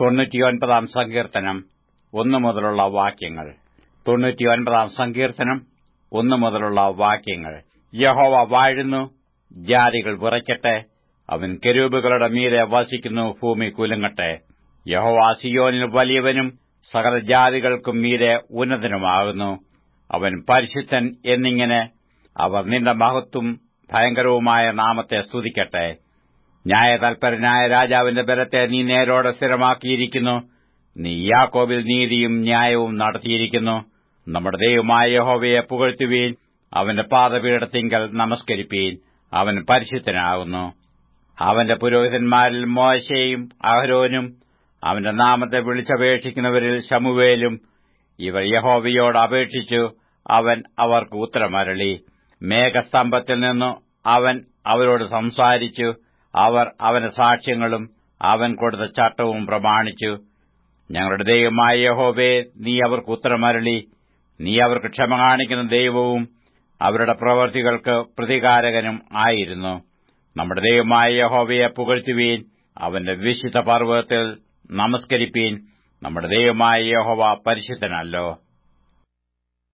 തൊണ്ണൂറ്റിയൊൻപതാം സങ്കീർത്തനം ഒന്നു മുതലുള്ള വാക്യങ്ങൾ തൊണ്ണൂറ്റിയൊൻപതാം സങ്കീർത്തനം ഒന്നു മുതലുള്ള വാക്യങ്ങൾ യഹോവ വാഴുന്നു ജാതികൾ വിറയ്ക്കട്ടെ അവൻ കെരൂബുകളുടെ മീതെ വസിക്കുന്നു ഭൂമി കുലുങ്ങട്ടെ യഹോവ സിയോനിൽ വലിയവനും സകല ജാതികൾക്കും മീതെ ഉന്നതനുമാകുന്നു അവൻ പരിശുദ്ധൻ എന്നിങ്ങനെ അവർ നിന്റെ മഹത്വം ഭയങ്കരവുമായ നാമത്തെ സ്തുതിക്കട്ടെ ന്യായതൽപരനായ രാജാവിന്റെ ബലത്തെ നീ നേരോടെ സ്ഥിരമാക്കിയിരിക്കുന്നു നീ യാക്കോബിൽ നീതിയും ന്യായവും നടത്തിയിരിക്കുന്നു നമ്മുടെ ദൈവമായ യഹോവയെ പുകഴ്ത്തുവീൻ അവന്റെ പാദപീഠത്തിങ്കൽ നമസ്കരിപ്പീൻ അവൻ പരിശുദ്ധനാകുന്നു അവന്റെ പുരോഹിതന്മാരിൽ മോശയും അഹരോനും അവന്റെ നാമത്തെ വിളിച്ചപേക്ഷിക്കുന്നവരിൽ ശമുവേലും ഇവർ യഹോവയോട് അപേക്ഷിച്ചു അവൻ അവർക്ക് ഉത്തരമരളി മേഘസ്തംഭത്തിൽ നിന്നു അവൻ അവരോട് സംസാരിച്ചു അവർ അവന്റെ സാക്ഷ്യങ്ങളും അവൻ കൊടുത്ത ചട്ടവും പ്രമാണിച്ചു ഞങ്ങളുടെ ദൈവമായ യഹോവേ നീ അവർക്ക് ഉത്തരമരളി നീ അവർക്ക് ക്ഷമ കാണിക്കുന്ന ദൈവവും അവരുടെ പ്രവൃത്തികൾക്ക് പ്രതികാരകനും ആയിരുന്നു നമ്മുടെ ദൈവമായ യഹോവയെ പുകഴ്ത്തുവീൻ അവന്റെ വിശുദ്ധ പർവ്വതത്തിൽ നമസ്കരിപ്പീൻ നമ്മുടെ ദൈവമായ യഹോവ പരിശുദ്ധനല്ലോ